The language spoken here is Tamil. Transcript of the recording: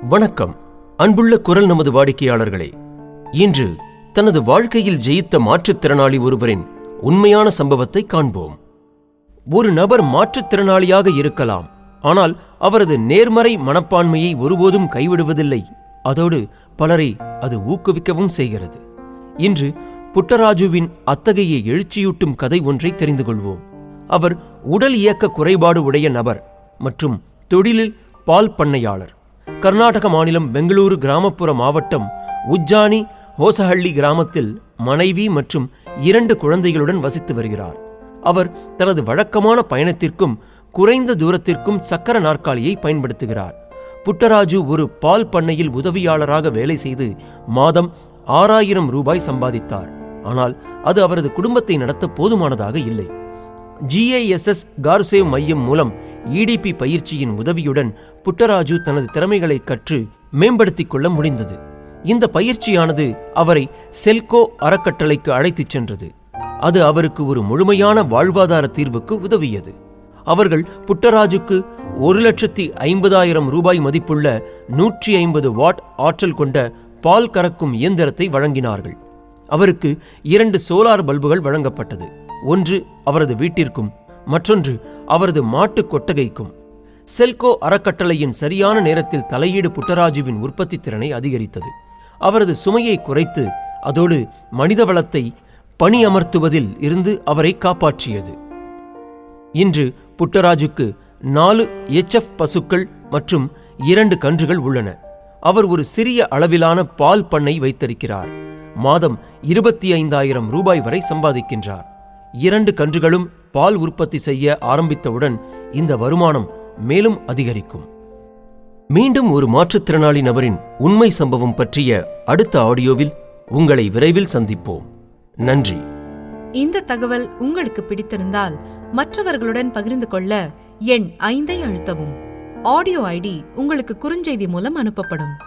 வணக்கம் அன்புள்ள குரல் நமது வாடிக்கையாளர்களே இன்று தனது வாழ்க்கையில் ஜெயித்த மாற்றுத்திறனாளி ஒருவரின் உண்மையான சம்பவத்தை காண்போம் ஒரு நபர் மாற்றுத்திறனாளியாக இருக்கலாம் ஆனால் அவரது நேர்மறை மனப்பான்மையை ஒருபோதும் கைவிடுவதில்லை அதோடு பலரை அது ஊக்குவிக்கவும் செய்கிறது இன்று புட்டராஜுவின் அத்தகைய எழுச்சியூட்டும் கதை ஒன்றை தெரிந்து கொள்வோம் அவர் உடல் இயக்க குறைபாடு உடைய நபர் மற்றும் தொழிலில் பால் பண்ணையாளர் கர்நாடக மாநிலம் பெங்களூரு கிராமப்புற மாவட்டம் உஜ்ஜானி ஹோசஹள்ளி கிராமத்தில் மனைவி மற்றும் இரண்டு குழந்தைகளுடன் வசித்து வருகிறார் அவர் தனது வழக்கமான பயணத்திற்கும் குறைந்த தூரத்திற்கும் சக்கர நாற்காலியை பயன்படுத்துகிறார் புட்டராஜு ஒரு பால் பண்ணையில் உதவியாளராக வேலை செய்து மாதம் ஆறாயிரம் ரூபாய் சம்பாதித்தார் ஆனால் அது அவரது குடும்பத்தை நடத்த போதுமானதாக இல்லை ஜிஐஎஸ்எஸ் கார்சேவ் மையம் மூலம் இடிபி பயிற்சியின் உதவியுடன் புட்டராஜு தனது திறமைகளை கற்று மேம்படுத்திக் கொள்ள முடிந்தது இந்த பயிற்சியானது அவரை செல்கோ அறக்கட்டளைக்கு அழைத்துச் சென்றது அது அவருக்கு ஒரு முழுமையான வாழ்வாதார தீர்வுக்கு உதவியது அவர்கள் புட்டராஜுக்கு ஒரு லட்சத்தி ஐம்பதாயிரம் ரூபாய் மதிப்புள்ள நூற்றி ஐம்பது வாட் ஆற்றல் கொண்ட பால் கறக்கும் இயந்திரத்தை வழங்கினார்கள் அவருக்கு இரண்டு சோலார் பல்புகள் வழங்கப்பட்டது ஒன்று அவரது வீட்டிற்கும் மற்றொன்று அவரது மாட்டு கொட்டகைக்கும் செல்கோ அறக்கட்டளையின் சரியான நேரத்தில் தலையீடு புட்டராஜுவின் உற்பத்தி திறனை அதிகரித்தது அவரது சுமையை குறைத்து அதோடு மனித வளத்தை பணி அமர்த்துவதில் இருந்து அவரை காப்பாற்றியது இன்று புட்டராஜுக்கு நாலு எச்எஃப் பசுக்கள் மற்றும் இரண்டு கன்றுகள் உள்ளன அவர் ஒரு சிறிய அளவிலான பால் பண்ணை வைத்திருக்கிறார் மாதம் இருபத்தி ஐந்தாயிரம் ரூபாய் வரை சம்பாதிக்கின்றார் இரண்டு கன்றுகளும் பால் உற்பத்தி செய்ய ஆரம்பித்தவுடன் இந்த வருமானம் மேலும் அதிகரிக்கும் மீண்டும் ஒரு மாற்றுத்திறனாளி நபரின் உண்மை சம்பவம் பற்றிய அடுத்த ஆடியோவில் உங்களை விரைவில் சந்திப்போம் நன்றி இந்த தகவல் உங்களுக்கு பிடித்திருந்தால் மற்றவர்களுடன் பகிர்ந்து கொள்ள எண் ஐந்தை அழுத்தவும் ஆடியோ ஐடி உங்களுக்கு குறுஞ்செய்தி மூலம் அனுப்பப்படும்